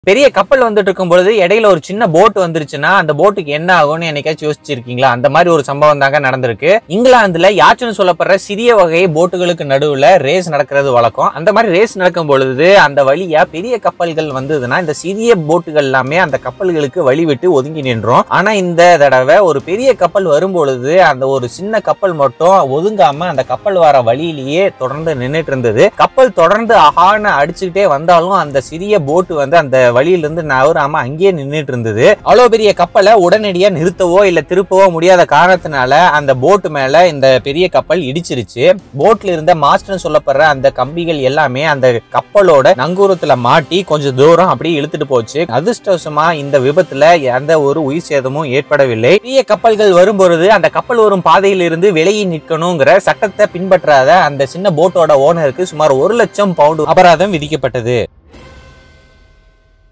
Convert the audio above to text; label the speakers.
Speaker 1: பெரிய கப்பல் வந்துட்டு இருக்கும் பொழுது இடையில ஒரு சின்ன போட் வந்துருச்சுன்னா அந்த போட்டுக்கு என்ன ஆகும்னு என்னைக்காச்சும் யோசிச்சிருக்கீங்களா அந்த மாதிரி ஒரு சம்பவம் தாங்க நடந்திருக்கு இங்கிலாந்துல யாச்சுன்னு சொல்லப்படுற சிறிய வகை போட்டுகளுக்கு நடுவுல ரேஸ் நடக்கிறது வழக்கம் அந்த மாதிரி ரேஸ் நடக்கும் பொழுது அந்த வழியா பெரிய கப்பல்கள் வந்ததுன்னா இந்த சிறிய போட்டுகள் எல்லாமே அந்த கப்பல்களுக்கு வழி விட்டு ஒதுங்கி நின்றோம் ஆனா இந்த தடவை ஒரு பெரிய கப்பல் வரும் பொழுது அந்த ஒரு சின்ன கப்பல் மட்டும் ஒதுங்காம அந்த கப்பல் வர வழியிலேயே தொடர்ந்து நின்னுட்டு இருந்தது கப்பல் தொடர்ந்து அகான அடிச்சுக்கிட்டே வந்தாலும் அந்த சிறிய போட்டு வந்து அந்த வழியிலிருந்து நவராம அங்கேயே நின்னுட்டு இருந்தது அவ்வளவு பெரிய கப்பலை உடனடியா நிறுத்தவோ இல்ல திருப்பவோ முடியாத காரணத்தினால அந்த போட்டு மேல இந்த பெரிய கப்பல் இடிச்சிருச்சு போட்ல இருந்த மாஸ்டர்னு சொல்லப்படுற அந்த கம்பிகள் எல்லாமே அந்த கப்பலோட நங்கூரத்துல மாட்டி கொஞ்சம் தூரம் அப்படியே இழுத்துட்டு போச்சு அதிர்ஷ்டவசமா இந்த விபத்துல எந்த ஒரு உயிர் சேதமும் ஏற்படவில்லை பெரிய கப்பல்கள் வரும்பொழுது அந்த கப்பல் வரும் பாதையில் இருந்து விலகி நிற்கணுங்கிற சட்டத்தை பின்பற்றாத அந்த சின்ன போட்டோட ஓனருக்கு சுமார் ஒரு லட்சம் பவுண்டு அபராதம் விதிக்கப்பட்டது